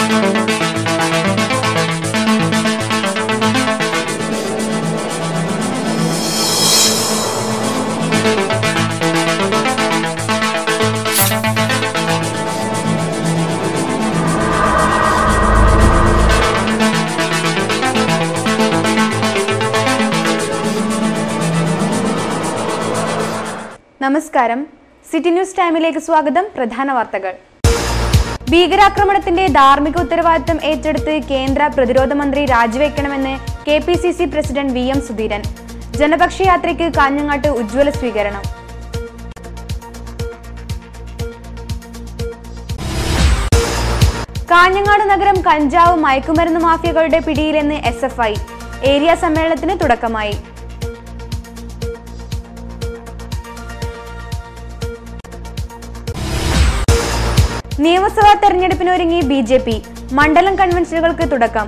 നമസ്കാരം city news ടൈമിലേക്ക് സ്വാഗതം പ്രധാന വാർത്തകൾ ഭീകരാക്രമണത്തിന്റെ ധാർമ്മിക ഉത്തരവാദിത്തം ഏറ്റെടുത്ത് കേന്ദ്ര പ്രതിരോധ മന്ത്രി രാജിവെക്കണമെന്ന് K P C C president V M Sudheeran ജനപക്ഷ യാത്രയ്ക്ക് കാഞ്ഞങ്ങാട്ട് ഉജ്ജ്വല സ്വീകരണം കാഞ്ഞങ്ങാട് നഗരം കഞ്ചാവ് മയക്കുമരുന്ന് മാഫിയകളുടെ പിടിയിലെന്ന് എസ് എഫ് ഐ ഏരിയ സമ്മേളനത്തിന് തുടക്കമായി നിയമസഭാ തെരഞ്ഞെടുപ്പിനൊരുങ്ങി ബി ജെ പി മണ്ഡലം കൺവെൻഷനുകൾക്ക് തുടക്കം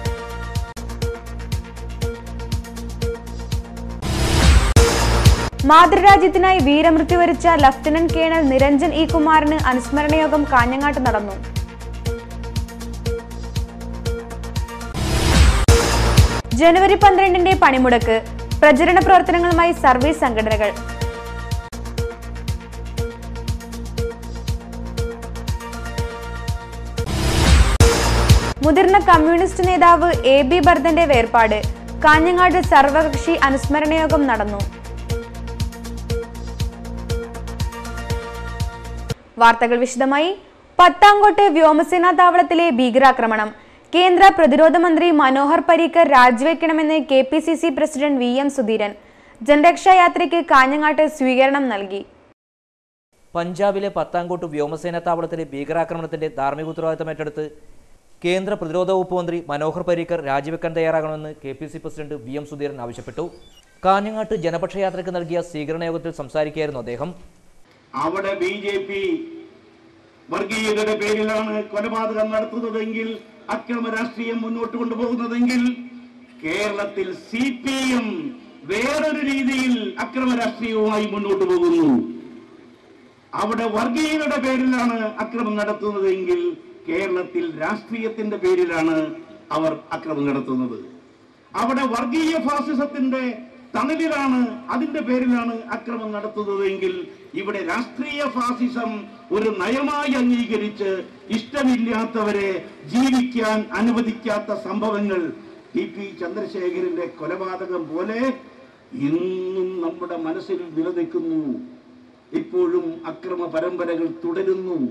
മാതൃരാജ്യത്തിനായി വീരമൃത്യു വരിച്ച ലഫ്റ്റനന്റ് കേണൽ നിരഞ്ജൻ ഇ കുമാറിന് അനുസ്മരണ യോഗം കാഞ്ഞങ്ങാട്ട് നടന്നു ജനുവരി പന്ത്രണ്ടിന്റെ പണിമുടക്ക് പ്രചരണ പ്രവർത്തനങ്ങളുമായി സർവീസ് സംഘടനകൾ മുതിർന്ന കമ്മ്യൂണിസ്റ്റ് നേതാവ് എ ബി ഭരതന്റെ വേർപാട് കാഞ്ഞങ്ങാട് സർവകക്ഷി അനുസ്മരണ യോഗം നടന്നു വാർത്തകൾ വിശദമായി പത്താംകോട്ട് വ്യോമസേനാ താവളത്തിലെ ഭീകരാക്രമണം കേന്ദ്ര പ്രതിരോധ മന്ത്രി മനോഹർ പരീക്കർ രാജിവെക്കണമെന്ന് K P C C president V M Sudheeran ജനരക്ഷാ യാത്രയ്ക്ക് കാഞ്ഞങ്ങാട്ട് സ്വീകരണം നൽകി പഞ്ചാബിലെ പത്താംകോട്ട് വ്യോമസേന താവളത്തിലെ ഭീകരാക്രമണത്തിന്റെ ധാർമ്മിക ഉത്തരവാദിത്തം ഏറ്റെടുത്ത് കേന്ദ്ര പ്രതിരോധ വകുപ്പ് മന്ത്രി മനോഹർ പരീക്കർ രാജിവെക്കാൻ തയ്യാറാകണമെന്ന് K P C president V M Sudheeran ആവശ്യപ്പെട്ടു കാഞ്ഞങ്ങാട്ട് ജനപക്ഷ യാത്രയ്ക്ക് നൽകിയ സ്വീകരണ യോഗത്തിൽ സംസാരിക്കുകയായിരുന്നു അദ്ദേഹം അവിടെ ബി ജെ പി വർഗീയതയുടെ പേരിലാണ് കൊലപാതകം നടത്തുന്നതെങ്കിൽ അക്രമ രാഷ്ട്രീയം മുന്നോട്ട് കൊണ്ടുപോകുന്നതെങ്കിൽ കേരളത്തിൽ സി പി എം വേറൊരു രീതിയിൽ അക്രമ രാഷ്ട്രീയവുമായി മുന്നോട്ട് പോകുന്നു അവിടെ വർഗീയതയുടെ പേരിലാണ് അക്രമം നടത്തുന്നതെങ്കിൽ കേരളത്തിൽ രാഷ്ട്രീയത്തിന്റെ പേരിലാണ് അവർ അക്രമം നടത്തുന്നത് അവിടെ വർഗീയ ഫാസിസത്തിന്റെ തണലിലാണ് അതിന്റെ പേരിലാണ് അക്രമം നടത്തുന്നതെങ്കിൽ ഇവിടെ രാഷ്ട്രീയ ഫാസിസം ഒരു നയമായി അംഗീകരിച്ച് ഇഷ്ടമില്ലാത്തവരെ ജീവിക്കാൻ അനുവദിക്കാത്ത സംഭവങ്ങൾ ടി പി ചന്ദ്രശേഖരന്റെ കൊലപാതകം പോലെ ഇന്നും നമ്മുടെ മനസ്സിൽ നിലനിൽക്കുന്നു ഇപ്പോഴും അക്രമ പരമ്പരകൾ തുടരുന്നു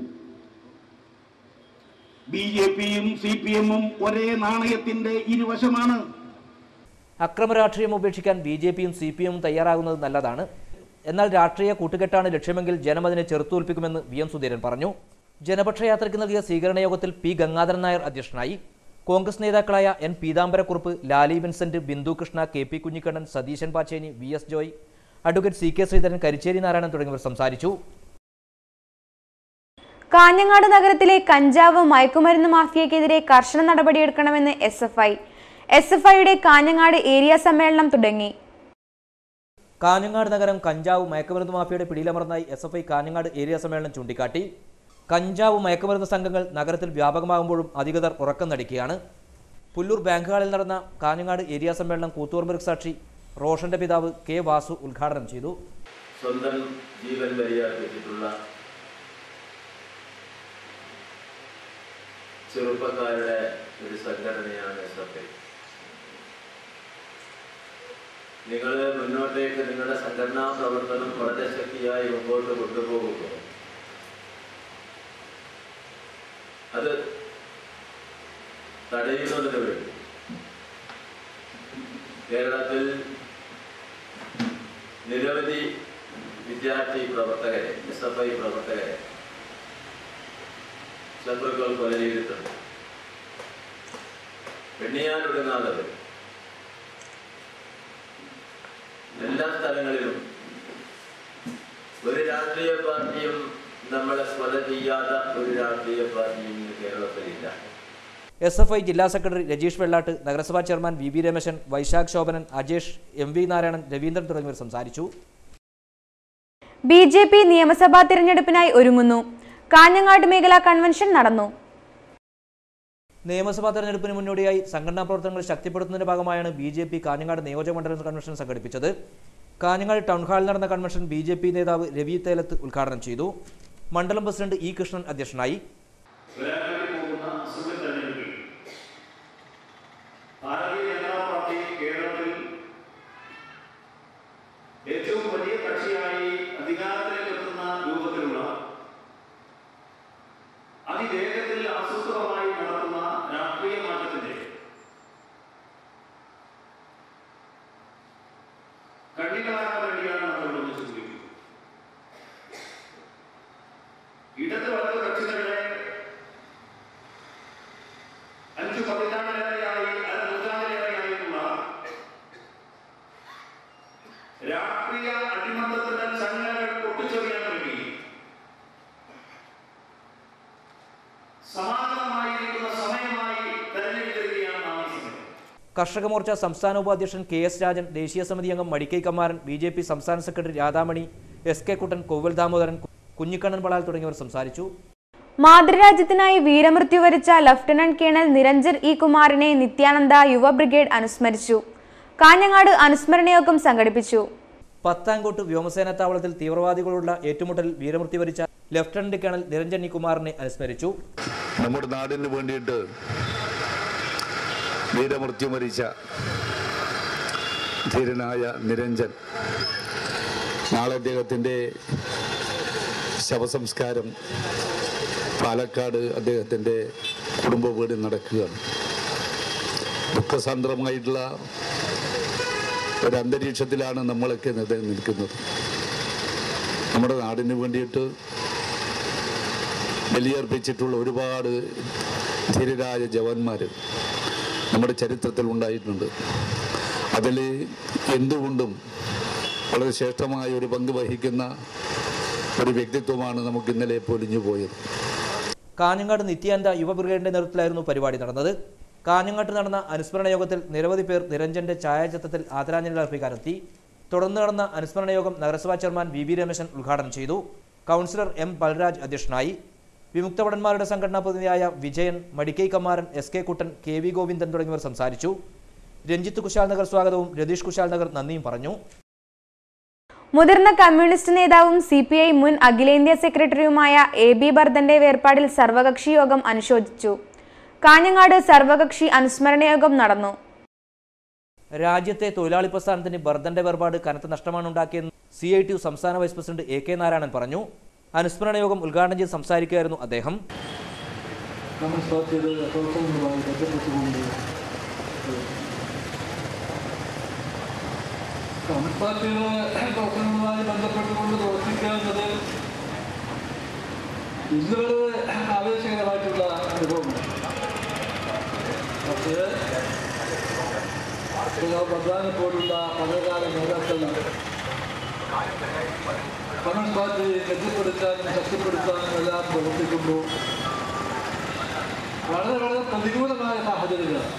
ബി ജെ പിയും സി പി എമ്മും ഒരേ നാണയത്തിന്റെ ഇരുവശമാണ് അക്രമ രാഷ്ട്രീയം ഉപേക്ഷിക്കാൻ ബി ജെ പിയും സി പി എമ്മും തയ്യാറാകുന്നത് നല്ലതാണ് എന്നാൽ രാഷ്ട്രീയ കൂട്ടുകെട്ടാണ് ലക്ഷ്യമെങ്കിൽ ജനം അതിനെ ചെറുത്തുതോൽപ്പിക്കുമെന്ന് വി എം സുധീരൻ പറഞ്ഞു ജനപക്ഷ യാത്രയ്ക്ക് നൽകിയ സ്വീകരണ യോഗത്തിൽ പി ഗംഗാധരൻ നായർ അധ്യക്ഷനായി കോൺഗ്രസ് നേതാക്കളായ N Peethambarakurup Lali Vincent Bindu Krishna K P Kunhikannan Satheesan Pacheni V S Joy advocate C K Sreedharan Karichery Narayanan തുടങ്ങിയവർ സംസാരിച്ചു കാഞ്ഞങ്ങാട് നഗരത്തിലെ കഞ്ചാവ് മയക്കുമരുന്ന് മാഫിയക്കെതിരെ കർശന നടപടിയെടുക്കണമെന്ന് S F I S F ഐയുടെ കാഞ്ഞങ്ങാട് ഏരിയ സമ്മേളനം തുടങ്ങി കാഞ്ഞങ്ങാട് നഗരം കഞ്ചാവ് മയക്കുമരുന്ന് മാഫിയയുടെ പിടിയിലമർന്നായി S F I Kanhangad area സമ്മേളനം ചൂണ്ടിക്കാട്ടി കഞ്ചാവ് മയക്കുമരുന്ന് സംഘങ്ങൾ നഗരത്തിൽ വ്യാപകമാകുമ്പോഴും അധികൃതർ ഉറക്കം നടിക്കുകയാണ് പുല്ലൂർ ബാങ്ക് ഹാളിൽ നടന്ന കാഞ്ഞങ്ങാട് ഏരിയ സമ്മേളനം കൂത്തുപറമ്പ് സാക്ഷി റോഷന്റെ പിതാവ് കെ വാസു ഉദ്ഘാടനം ചെയ്തു സ്വന്തം ജീവൻ ബലിയാർപ്പിച്ചിട്ടുള്ള ചെറുപ്പക്കാരുടെ ഒരു സംഘടനയാണ് എസ് എഫ് ഐ നിങ്ങൾ മുന്നോട്ടേക്ക് നിങ്ങളുടെ സംഘടനാ പ്രവർത്തനം വളരെ ശക്തിയായി മുമ്പോട്ട് കൊണ്ടുപോകുമ്പോൾ അത് തടയുന്നതിന് വേണ്ടി കേരളത്തിൽ നിരവധി വിദ്യാർത്ഥി പ്രവർത്തകരെ എസ് എഫ് ഐ പ്രവർത്തകരെ ശത്രുക്കൾ കൊല ചെയ്തിട്ടുണ്ട് വെണ്ണിയാലൊടുങ്ങാതെ എല്ലാ സ്ഥലങ്ങളിലും ഒരു രാഷ്ട്രീയ പാർട്ടിയും നമ്മളെ കൊല ചെയ്യാത്ത ഒരു രാഷ്ട്രീയ പാർട്ടിയും ഇന്ന് കേരളത്തിലില്ല എസ് എഫ് ഐ ജില്ലാ സെക്രട്ടറി രജീഷ് വെള്ളാട്ട് നഗരസഭാ chairman V V Rameshan Vaisakh Shobhanan Ajesh M V Narayanan Raveendran തുടങ്ങിയവർ സംസാരിച്ചു ബി ജെ പി നിയമസഭാ തിരഞ്ഞെടുപ്പിനായി ഒരുങ്ങുന്നു കാഞ്ഞങ്ങാട് മേഖലാ കൺവെൻഷൻ നടന്നു നിയമസഭാ തെരഞ്ഞെടുപ്പിന് മുന്നോടിയായി സംഘടനാ പ്രവർത്തനങ്ങൾ ശക്തിപ്പെടുത്തുന്നതിന്റെ ഭാഗമായാണ് ബി ജെ പി കാഞ്ഞങ്ങാട് നിയോജക മണ്ഡലം കൺവെൻഷൻ സംഘടിപ്പിച്ചത് കാഞ്ഞങ്ങാട് ടൗൺ ഹാളിൽ നടന്ന കൺവെൻഷൻ ബി ജെ പി നേതാവ് രവി തേലത്ത് ഉദ്ഘാടനം ചെയ്തു മണ്ഡലം പ്രസിഡന്റ് ഇ കൃഷ്ണൻ അധ്യക്ഷനായി വരാൻ വേണ്ടി പോകുന്ന അസംബ്ലി തെരഞ്ഞെടുപ്പിൽ ഭാരതീയ ജനതാ പാർട്ടി കേരളത്തിൽ ഏറ്റവും വലിയ കക്ഷിയായി അധികാരത്തിലേക്ക് എത്തുന്ന രൂപത്തിലുള്ള അതിവേഗത്തിൽ ആസൂത്രിതമായി നടത്തുന്ന രാഷ്ട്രീയ മാറ്റത്തിന്റെ കണ്ണികളാക്കാൻ വേണ്ടിയാണ് നമ്മൾ ഇവിടെ ഒന്നിച്ചു കൂടിയിരിക്കുന്നത് ഇടത് വലത് കക്ഷികളുടെ അഞ്ചു പതിറ്റാണ്ടിലേറെയായി അര നൂറ്റാണ്ടിലേറെയായിട്ടുള്ള രാഷ്ട്രീയ അടിമത്തത്തിന്റെ ചങ്ങലകൾ പൊട്ടിച്ചെറിയാൻ വേണ്ടി സമാധാനമായിരിക്കുന്ന സമയമായി തെരഞ്ഞെടുത്തിരിക്കുകയാണ് നാം ഈ സമയം കർഷക മോർച്ച സംസ്ഥാന ഉപാധ്യക്ഷൻ കെ എസ് രാജൻ ദേശീയ സമിതി അംഗം Madikai Kammaran B J P സംസ്ഥാന secretary Radhamani S K Kuttan Koval Damodaran Kunhikannan Palal തുടങ്ങിയവർ സംസാരിച്ചു മാതൃരാജ്യത്തിനായി വീരമൃത്യു വരിച്ച ലഫ്റ്റനന്റ് കേണൽ നിരഞ്ജൻ ഇ കുമാറിനെ നിത്യാനന്ദ യുവ ബ്രിഗേഡ് അനുസ്മരിച്ചു കാഞ്ഞങ്ങാട് അനുസ്മരണ യോഗം സംഘടിപ്പിച്ചു പത്താംകോട്ട് വ്യോമസേനാ താവളത്തിൽ തീവ്രവാദികളോടുള്ള ഏറ്റുമുട്ടലിൽ വീരമൃത്യു വരിച്ച ലഫ്റ്റനന്റ് കേണൽ നിരഞ്ജൻ ഇ കുമാറിനെ അനുസ്മരിച്ചു നമ്മുടെ നാടിന് വേണ്ടിയിട്ട് വീരമൃത്യു മരിച്ച ധീരനായ നിരഞ്ജൻ നാളെ അദ്ദേഹത്തിൻ്റെ ശവസംസ്കാരം പാലക്കാട് അദ്ദേഹത്തിൻ്റെ കുടുംബ വീടിൽ നടക്കുകയാണ് ദുഃഖസാന്ദ്രമായിട്ടുള്ള ഒരു അന്തരീക്ഷത്തിലാണ് നമ്മളൊക്കെ നില- നിൽക്കുന്നത് നമ്മുടെ നാടിന് വേണ്ടിയിട്ട് ബലിയർപ്പിച്ചിട്ടുള്ള ഒരുപാട് ധീരരായ ജവാന്മാർ നമ്മുടെ ചരിത്രത്തിൽ ഉണ്ടായിട്ടുണ്ട് അതിൽ എന്തുകൊണ്ടും വളരെ ശ്രേഷ്ഠമായ ഒരു പങ്ക് വഹിക്കുന്ന ഒരു വ്യക്തിത്വമാണ് നമുക്ക് ഇന്നലെ പൊലിഞ്ഞു പോയത് കാഞ്ഞങ്ങാട് നിത്യാനന്ദ യുവ ബ്രിഗേഡിന്റെ നേതൃത്വത്തിലായിരുന്നു പരിപാടി നടന്നത് കാഞ്ഞങ്ങാട്ട് നടന്ന അനുസ്മരണ യോഗത്തിൽ നിരവധി പേർ നിരഞ്ജന്റെ ഛായാചിത്രത്തിൽ ആദരാഞ്ജലി അർപ്പിക്കാനെത്തി തുടർന്ന് നടന്ന അനുസ്മരണ യോഗം നഗരസഭാ ചെയർമാൻ വി വി രമേശൻ ഉദ്ഘാടനം ചെയ്തു കൗൺസിലർ എം ബൽരാജ് അധ്യക്ഷനായി വിമുക്ത ഭടന്മാരുടെ സംഘടനാ പ്രതിനിധിയായ Vijayan Madikai Kammaran S K Kuttan K V Govindan തുടങ്ങിയവർ സംസാരിച്ചു രഞ്ജിത്ത് കുശാൽ നഗർ സ്വാഗതവും രതീഷ് കുശാൽ നഗർ നന്ദിയും പറഞ്ഞു മുതിർന്ന കമ്മ്യൂണിസ്റ്റ് നേതാവും സി പി ഐ മുൻ അഖിലേന്ത്യാ സെക്രട്ടറിയുമായ എ ബി ബർദന്റെ വേർപാടിൽ സർവകക്ഷി യോഗം അനുശോചിച്ചു കാഞ്ഞങ്ങാട് സർവകക്ഷി അനുസ്മരണ യോഗം നടന്നു രാജ്യത്തെ തൊഴിലാളി പ്രസ്ഥാനത്തിന് ബർദന്റെ വേർപാട് കനത്ത നഷ്ടമാണ് ഉണ്ടാക്കിയെന്ന് സി ഐ ടി യു സംസ്ഥാന vice president A K Narayanan പറഞ്ഞു അനുസ്മരണ യോഗം ഉദ്ഘാടനം ചെയ്ത് സംസാരിക്കുകയായിരുന്നു അദ്ദേഹം കമ്മ്യൂണിസ്റ്റ് പാർട്ടിയുടെ പ്രവർത്തനങ്ങളുമായി ബന്ധപ്പെട്ടുകൊണ്ട് കമ്മ്യൂണിസ്റ്റ് പാർട്ടിയുടെ പ്രവർത്തനങ്ങളുമായി ബന്ധപ്പെട്ടുകൊണ്ട് പ്രവർത്തിക്കുക എന്നത് ഇന്നുവരെ ആവേശകരമായിട്ടുള്ള അനുഭവമാണ് പക്ഷേ പ്രധാനെ പോലുള്ള പഴയകാല നേതാക്കൾ കമ്മ്യൂണിസ്റ്റ് പാർട്ടി മെച്ചപ്പെടുത്താനും ശക്തിപ്പെടുത്താനും എല്ലാം പ്രവർത്തിക്കുമ്പോൾ വളരെ വളരെ പ്രതികൂലമായ സാഹചര്യങ്ങളാണ്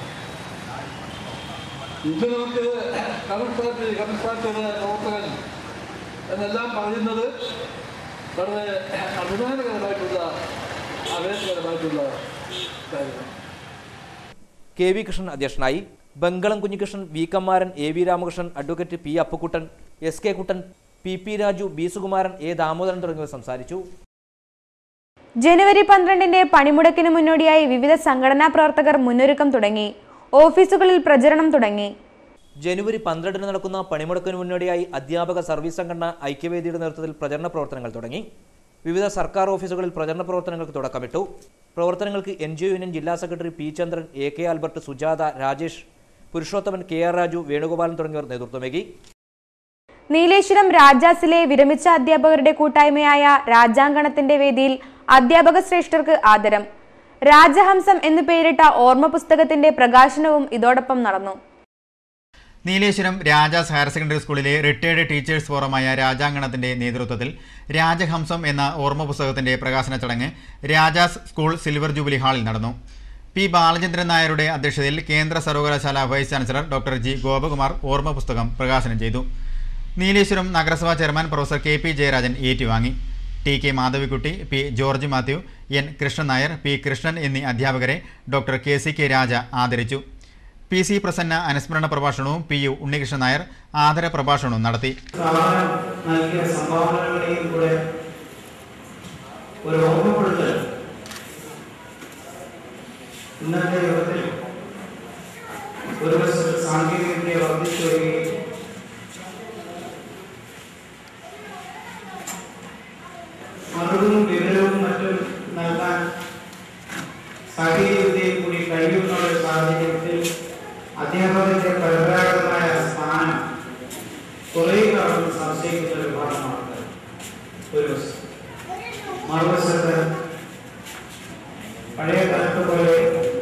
ഇന്ന് നമുക്ക് കമ്മ്യൂണിസ്റ്റ് പാർട്ടി കമ്മ്യൂണിസ്റ്റ് പാർട്ടിയുടെ പ്രവർത്തകൻ എന്നെല്ലാം പറയുന്നത് വളരെ അഭിമാനകരമായിട്ടുള്ള ആവേശകരമായിട്ടുള്ള കാര്യമാണ് കെ വി കൃഷ്ണൻ അധ്യക്ഷനായി Bangalam Kunhikrishnan V Kammaran A V Ramakrishnan advocate P Appukuttan S K Kuttan P P Raju B Sukumaran A Damodaran തുടങ്ങിയവർ സംസാരിച്ചു ജനുവരി പന്ത്രണ്ടിന്റെ പണിമുടക്കിന് മുന്നോടിയായി വിവിധ സംഘടനാ പ്രവർത്തകർ മുന്നൊരുക്കം തുടങ്ങി ഓഫീസുകളിൽ പ്രചരണം തുടങ്ങി ജനുവരി പന്ത്രണ്ടിന് നടക്കുന്ന പണിമുടക്കിന് മുന്നോടിയായി അധ്യാപക സർവീസ് സംഘടന ഐക്യവേദിയുടെ നേതൃത്വത്തിൽ പ്രചരണ പ്രവർത്തനങ്ങൾ തുടങ്ങി വിവിധ സർക്കാർ ഓഫീസുകളിൽ പ്രചരണ പ്രവർത്തനങ്ങൾക്ക് തുടക്കമിട്ടു പ്രവർത്തനങ്ങൾക്ക് എൻ ജി ഒ യൂണിയൻ ജില്ലാ secretary P Chandran A K Albert Sujatha Rajesh Purushothaman K R Raju Venugopalan തുടങ്ങിയവർ നേതൃത്വമേകി നീലേശ്വരം രാജാസിലെ വിരമിച്ച അധ്യാപകരുടെ കൂട്ടായ്മയായ രാജാങ്കണത്തിന്റെ വേദിയിൽ അധ്യാപക ശ്രേഷ്ഠർക്ക് ആദരം രാജഹംസം എന്നു പേരിട്ട ഓർമ്മ പുസ്തകത്തിന്റെ പ്രകാശനവും ഇതോടൊപ്പം നടന്നു നീലേശ്വരം രാജാസ് ഹയർ സെക്കൻഡറി സ്കൂളിലെ റിട്ടയർഡ് ടീച്ചേഴ്സ് ഫോറമായ രാജാങ്കണത്തിന്റെ നേതൃത്വത്തിൽ രാജഹംസം എന്ന ഓർമ്മ പുസ്തകത്തിന്റെ പ്രകാശന ചടങ്ങ് രാജാസ് സ്കൂൾ സിൽവർ ജൂബിലി ഹാളിൽ നടന്നു പി ബാലചന്ദ്രൻ നായരുടെ അധ്യക്ഷതയിൽ കേന്ദ്ര സർവകലാശാല vice chancellor doctor G Gopakumar ഓർമ്മ പുസ്തകം പ്രകാശനം ചെയ്തു നീലേശ്വരം നഗരസഭാ chairman professor K P Jayarajan ഏറ്റുവാങ്ങി T K Madhavikutty P George Mathew N Krishnan Nair P Krishnan എന്നീ അധ്യാപകരെ doctor K C K Raja ആദരിച്ചു പി സി പ്രസന്ന അനുസ്മരണ പ്രഭാഷണവും പി യു ഉണ്ണികൃഷ്ണൻ നായർ ആദര പ്രഭാഷണവും നടത്തി സ്ഥാപനം നൽകിയ സംഭാവനകളെയും കൂടെ ഒരു ഓർമ്മപ്പെടുത്തൽ ഇന്നത്തെ യുഗത്തിൽ ഒരു വശത്ത് സാങ്കേതിക വിദ്യ വർദ്ധിച്ചു വരികയും അറിവും വിവരവും മറ്റും നൽകാൻ സാങ്കേതിക വിദ്യയിൽ കൂടി കഴിയുന്ന ഒരു സാഹചര്യത്തിൽ അധ്യാപകരുടെ പരമ്പരാഗതമായ സ്ഥാനം കുറയുകയാണെന്ന് സംശയിക്കുന്ന ഒരു വിഭാഗം ആൾക്കാർ ഒരു വശം മറുവശത്ത് പഴയ കാലത്ത് പോലെ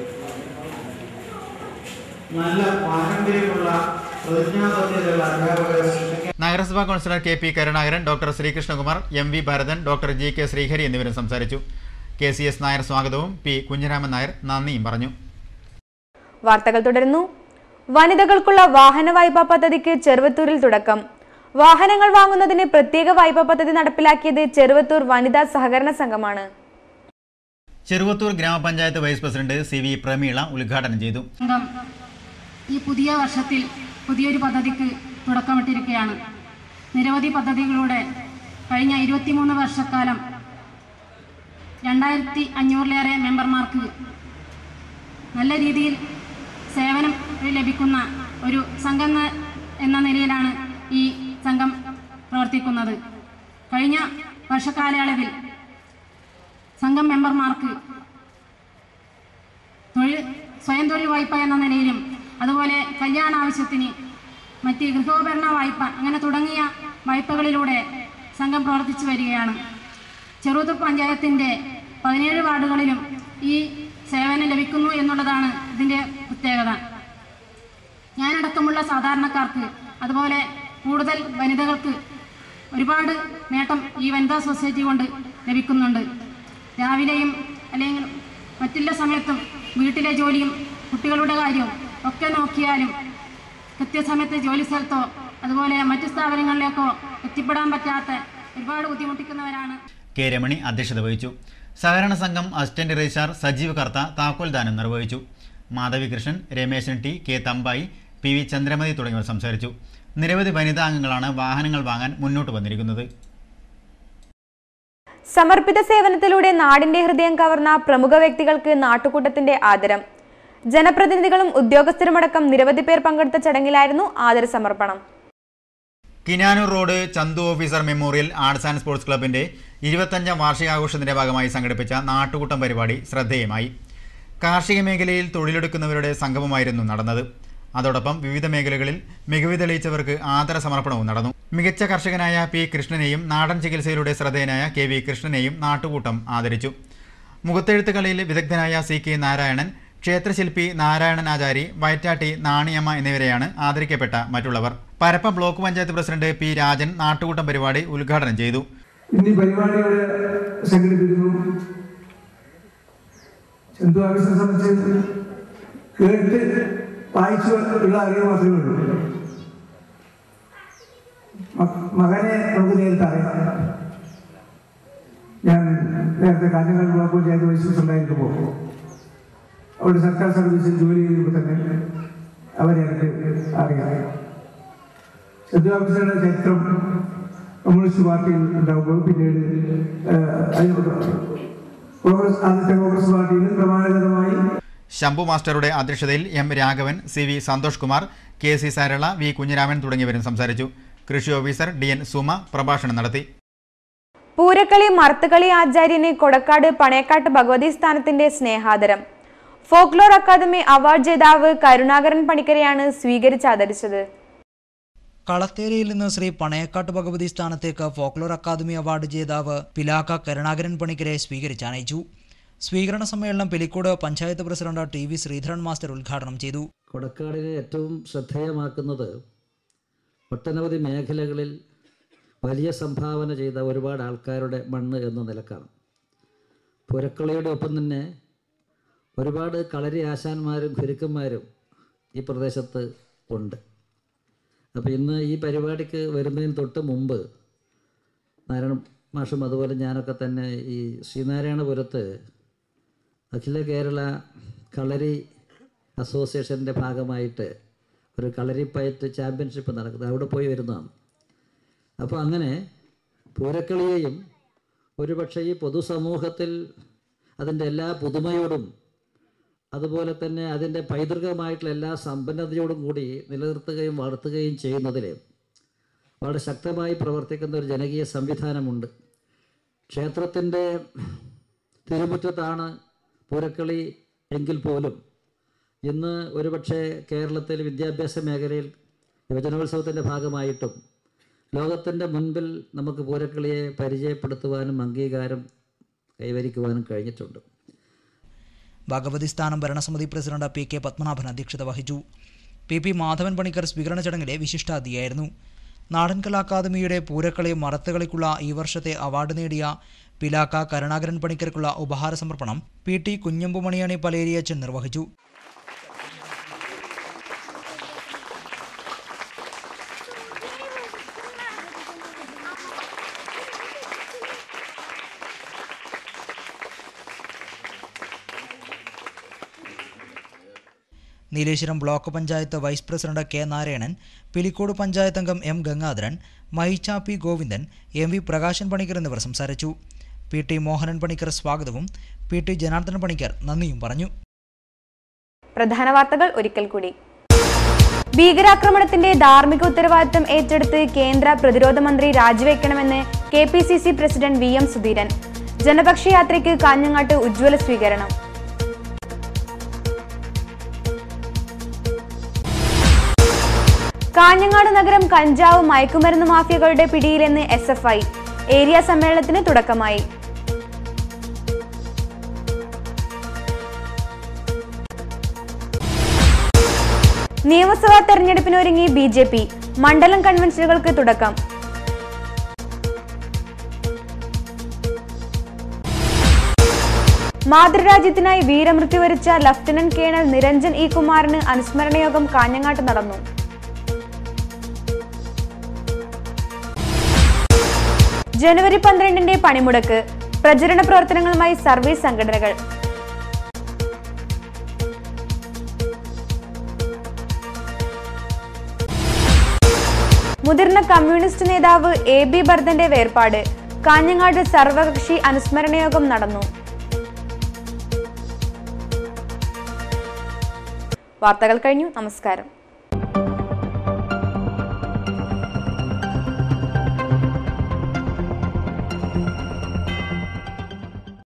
നല്ല പാരമ്പര്യമുള്ള പ്രതിജ്ഞാബദ്ധതയുള്ള അധ്യാപകരെ സൃഷ്ടിക്കാൻ നഗരസഭാ councillor K P Karunakaran doctor Srikrishnakumar M V Bharathan doctor G K Sreehari എന്നിവരും സംസാരിച്ചു കെ സി എസ് നായർ സ്വാഗതവും പി കുഞ്ഞിരാമൻ നായർ നന്ദിയും പറഞ്ഞു വാർത്തകൾ തുടരുന്നു വനിതകൾക്കുള്ള വാഹന വായ്പാ പദ്ധതിക്ക് ചെറുവത്തൂരിൽ തുടക്കം വാഹനങ്ങൾ വാങ്ങുന്നതിന് പ്രത്യേക വായ്പാ പദ്ധതി നടപ്പിലാക്കിയത് ചെറുവത്തൂർ വനിതാ സഹകരണ സംഘമാണ് ചെറുവത്തൂർ ഗ്രാമപഞ്ചായത്ത് vice president C V Prameela ഉദ്ഘാടനം ചെയ്തു സംഘം ഈ പുതിയ വർഷത്തിൽ പുതിയൊരു പദ്ധതിക്ക് തുടക്കമിട്ടിരിക്കുകയാണ് നിരവധി പദ്ധതികളുടെ കഴിഞ്ഞ ഇരുപത്തിമൂന്ന് വർഷക്കാലം രണ്ടായിരത്തി അഞ്ഞൂറിലേറെ മെമ്പർമാർക്ക് നല്ല രീതിയിൽ സേവനം ലഭിക്കുന്ന ഒരു സംഘം എന്ന- എന്ന നിലയിലാണ് ഈ സംഘം പ്രവർത്തിക്കുന്നത് കഴിഞ്ഞ വർഷക്കാലയളവിൽ സംഘം മെമ്പർമാർക്ക് തൊഴിൽ സ്വയം തൊഴിൽ വായ്പ എന്ന നിലയിലും അതുപോലെ കല്യാണ ആവശ്യത്തിന് മറ്റ് ഗൃഹോപകരണ വായ്പ അങ്ങനെ തുടങ്ങിയ വായ്പകളിലൂടെ സംഘം പ്രവർത്തിച്ചു വരികയാണ് ചെറുതൂർ പഞ്ചായത്തിൻ്റെ പതിനേഴ് വാർഡുകളിലും ഈ സേവനം ലഭിക്കുന്നു എന്നുള്ളതാണ് ഇതിൻ്റെ പ്രത്യേകത ഞാനടക്കമുള്ള സാധാരണക്കാർക്ക് അതുപോലെ കൂടുതൽ വനിതകൾക്ക് ഒരുപാട് നേട്ടം ഈ വനിതാ സൊസൈറ്റി കൊണ്ട് ലഭിക്കുന്നുണ്ട് രാവിലെയും അല്ലെങ്കിൽ മറ്റുള്ള സമയത്തും വീട്ടിലെ ജോലിയും കുട്ടികളുടെ കാര്യവും ഒക്കെ നോക്കിയാലും കൃത്യസമയത്ത് ജോലി സ്ഥലത്തോ അതുപോലെ മറ്റു സ്ഥാപനങ്ങളിലേക്കോ എത്തിപ്പെടാൻ പറ്റാത്ത ഒരുപാട് ബുദ്ധിമുട്ടിക്കുന്നവരാണ് കെ രമണി അധ്യക്ഷത വഹിച്ചു സഹകരണ സംഘം അസിസ്റ്റന്റ് രജിസ്ട്രാർ സജീവ് കർത്ത താക്കോൽദാനം നിർവഹിച്ചു Madhavi Krishnan Rameshan T K Thampayi P V Chandramathi തുടങ്ങിയവർ സംസാരിച്ചു നിരവധി വനിതാ അംഗങ്ങളാണ് വാഹനങ്ങൾ വാങ്ങാൻ മുന്നോട്ട് വന്നിരിക്കുന്നത് സമർപ്പിത സേവനത്തിലൂടെ നാടിന്റെ ഹൃദയം കവർന്ന പ്രമുഖ വ്യക്തികൾക്ക് നാട്ടുകൂട്ടത്തിന്റെ ആദരം ജനപ്രതിനിധികളും ഉദ്യോഗസ്ഥരുമടക്കം നിരവധി പേർ പങ്കെടുത്ത ചടങ്ങിലായിരുന്നു ആദര സമർപ്പണം Kinanur road Chandu officer memorial arts and sports ക്ലബിന്റെ ഇരുപത്തഞ്ചാം വാർഷികാഘോഷത്തിന്റെ ഭാഗമായി സംഘടിപ്പിച്ച നാട്ടുകൂട്ടം പരിപാടി ശ്രദ്ധേയമായി കാർഷിക മേഖലയിൽ തൊഴിലെടുക്കുന്നവരുടെ സംഗമമായിരുന്നു നടന്നത് അതോടൊപ്പം വിവിധ മേഖലകളിൽ മികവ് തെളിയിച്ചവർക്ക് ആദര സമർപ്പണവും നടന്നു മികച്ച കർഷകനായ പി കൃഷ്ണനെയും നാടൻ ചികിത്സയിലൂടെ ശ്രദ്ധേയനായ കെ വി കൃഷ്ണനെയും നാട്ടുകൂട്ടം ആദരിച്ചു മുഖത്തെഴുത്ത് കളിയിൽ വിദഗ്ധനായ സി കെ നാരായണൻ ക്ഷേത്രശില്പി നാരായണൻ ആചാരി വയറ്റാട്ടി നാണിയമ്മ എന്നിവരെയാണ് ആദരിക്കപ്പെട്ട മറ്റുള്ളവർ Parappa block panchayat president P Rajan നാട്ടുകൂട്ടം പരിപാടി ഉദ്ഘാടനം ചെയ്തു ഇന്ന് ഈ പരിപാടി ഇവിടെ സംഘടിപ്പിക്കുന്നു ചന്തു ആഫീസിനെ സംബന്ധിച്ച് കേട്ട് വായിച്ചു ഉള്ള അറിവ് മാത്രമേ ഉള്ളൂ മ- മകനെ നമുക്ക് നേരിട്ട് അറിയാം ഞാൻ നേരത്തെ കാഞ്ഞങ്ങാട് ബ്ലോക്ക് പഞ്ചായത്ത് വൈസ് ഉണ്ടായിരിക്കുമ്പോൾ അവിടെ സർക്കാർ സർവീസിൽ ജോലി ചെയ്യുമ്പോൾ തന്നെ അവരെ എനിക്ക് അറിയാം ചന്തു ആഫീസറുടെ ചരിത്രം കമ്മ്യൂണിസ്റ്റ് പാർട്ടിയിൽ ഉണ്ടാകുമ്പോൾ പിന്നീട് ഏഹ്, അതിന് കോൺഗ്രസ് ആദ്യത്തെ കോൺഗ്രസ് പാർട്ടിയിൽ ക്രമാനുഗതമായി ശംഭു മാസ്റ്ററുടെ അധ്യക്ഷതയിൽ M Raghavan C V Santhosh Kumar K C Sarala V Kunhiraman തുടങ്ങിയവരും സംസാരിച്ചു കൃഷി ഓഫീസർ ഡി എൻ സുമ പ്രഭാഷണം നടത്തി പൂരക്കളി മർത്തുകളി ആചാര്യന് കൊടക്കാട് പണയക്കാട്ട് ഭഗവതി സ്ഥാനത്തിന്റെ സ്നേഹാദരം ഫോക്ലോർ അക്കാദമി അവാർഡ് ജേതാവ് കരുണാകരൻ പണിക്കരെയാണ് സ്വീകരിച്ചാദരിച്ചത് കളത്തേരിയിൽ നിന്ന് ശ്രീ പണയക്കാട്ട് ഭഗവതി സ്ഥാനത്തേക്ക് ഫോക്ലോർ അക്കാദമി അവാർഡ് ജേതാവ് പിലാക്ക കരുണാകരൻ പണിക്കരെ സ്വീകരിച്ചാനയിച്ചു സ്വീകരണ സമ്മേളനം Pilicode panchayat president T V Sreedharan master ഉദ്ഘാടനം ചെയ്തു കൊടക്കാടിനെ ഏറ്റവും ശ്രദ്ധേയമാക്കുന്നത് ഒട്ടനവധി മേഖലകളിൽ വലിയ സംഭാവന ചെയ്ത ഒരുപാട് ആൾക്കാരുടെ മണ്ണ് എന്ന നിലക്കാണ് പുരക്കളിയുടെ ഒപ്പം തന്നെ ഒരുപാട് കളരി ആശാന്മാരും ഗുരുക്കന്മാരും ഈ പ്രദേശത്ത് ഉണ്ട് അപ്പോൾ ഇന്ന് ഈ പരിപാടിക്ക് വരുന്നതിന് തൊട്ട് മുമ്പ് നാരായണ മാഷും അതുപോലെ ഞാനൊക്കെ തന്നെ ഈ ശ്രീനാരായണപുരത്ത് അഖില കേരള കളരി അസോസിയേഷൻ്റെ ഭാഗമായിട്ട് ഒരു കളരിപ്പയറ്റ് ചാമ്പ്യൻഷിപ്പ് നടക്കുന്നത് അവിടെ പോയി വരുന്നതാണ് അപ്പോൾ അങ്ങനെ പൂരക്കളിയെയും ഒരുപക്ഷെ ഈ പൊതുസമൂഹത്തിൽ അതിൻ്റെ എല്ലാ പുതുമയോടും അതുപോലെ തന്നെ അതിൻ്റെ പൈതൃകമായിട്ടുള്ള എല്ലാ സമ്പന്നതയോടും കൂടി നിലനിർത്തുകയും വളർത്തുകയും ചെയ്യുന്നതിൽ വളരെ ശക്തമായി പ്രവർത്തിക്കുന്ന ഒരു ജനകീയ സംവിധാനമുണ്ട് ക്ഷേത്രത്തിൻ്റെ തിരുമുറ്റത്താണ് പൂരക്കളി എങ്കിൽ പോലും ഇന്ന് ഒരുപക്ഷെ കേരളത്തിൽ വിദ്യാഭ്യാസ മേഖലയിൽ യുവജനോത്സവത്തിൻ്റെ ഭാഗമായിട്ടും ലോകത്തിൻ്റെ മുൻപിൽ നമുക്ക് പൂരക്കളിയെ പരിചയപ്പെടുത്തുവാനും അംഗീകാരം കൈവരിക്കുവാനും കഴിഞ്ഞിട്ടുണ്ട് ഭഗവതി സ്ഥാനം ഭരണസമിതി പ്രസിഡന്റ് പി കെ പത്മനാഭൻ അധ്യക്ഷത വഹിച്ചു പി പി മാധവൻ പണിക്കർ സ്വീകരണ ചടങ്ങിലെ വിശിഷ്ടാതിഥിയായിരുന്നു നാടൻ കലാ അക്കാദമിയുടെ പൂരക്കളി മറത്തുകളിക്കുള്ള ഈ വർഷത്തെ അവാർഡ് നേടിയ പിലാക്ക കരുണാകരൻ പണിക്കർക്കുള്ള ഉപഹാര സമർപ്പണം പി ടി കുഞ്ഞമ്പുമണിയണി പലേരിയച്ചൻ നിർവഹിച്ചു Nileshwaram block panchayat vice president K Narayanan Pilicode panchayat അംഗം എം ഗംഗാധരൻ മഹിച്ച P Govindan M V Prakashan Panicker എന്നിവർ സംസാരിച്ചു പി ടി മോഹനൻ പണിക്കർ സ്വാഗതവും പി ടി ജനാർദ്ദൻ പണിക്കർ നന്ദിയും പറഞ്ഞു പ്രധാന വാർത്തകൾ ഒരിക്കൽ കൂടി ഭീകരാക്രമണത്തിന്റെ ധാർമ്മിക ഉത്തരവാദിത്തം ഏറ്റെടുത്ത് കേന്ദ്ര പ്രതിരോധ മന്ത്രി രാജിവെക്കണമെന്ന് K P C C president V M Sudheeran ജനപക്ഷ യാത്രയ്ക്ക് കാഞ്ഞങ്ങാട്ട് ഉജ്ജ്വല സ്വീകരണം കാഞ്ഞങ്ങാട് നഗരം കഞ്ചാവ് മയക്കുമരുന്ന് മാഫിയകളുടെ പിടിയിലെന്ന് എസ് എഫ് ഐ ഏരിയ സമ്മേളനത്തിന് തുടക്കമായി നിയമസഭാ തെരഞ്ഞെടുപ്പിനൊരുങ്ങി ബി ജെ പി മണ്ഡലം കൺവെൻഷനുകൾക്ക് തുടക്കം മാതൃരാജ്യത്തിനായി വീരമൃത്യു വരിച്ച ലഫ്റ്റനന്റ് കേണൽ നിരഞ്ജൻ ഇ കുമാറിന് അനുസ്മരണ യോഗം കാഞ്ഞങ്ങാട്ട് നടന്നു ജനുവരി പന്ത്രണ്ടിന്റെ പണിമുടക്ക് പ്രചരണ പ്രവർത്തനങ്ങളുമായി സർവീസ് സംഘടനകൾ മുതിർന്ന കമ്മ്യൂണിസ്റ്റ് നേതാവ് എ ബി ബർദന്റെ വേർപാട് കാഞ്ഞങ്ങാട് സർവകക്ഷി അനുസ്മരണ യോഗം നടന്നു വാർത്തകൾ കഴിഞ്ഞു നമസ്കാരം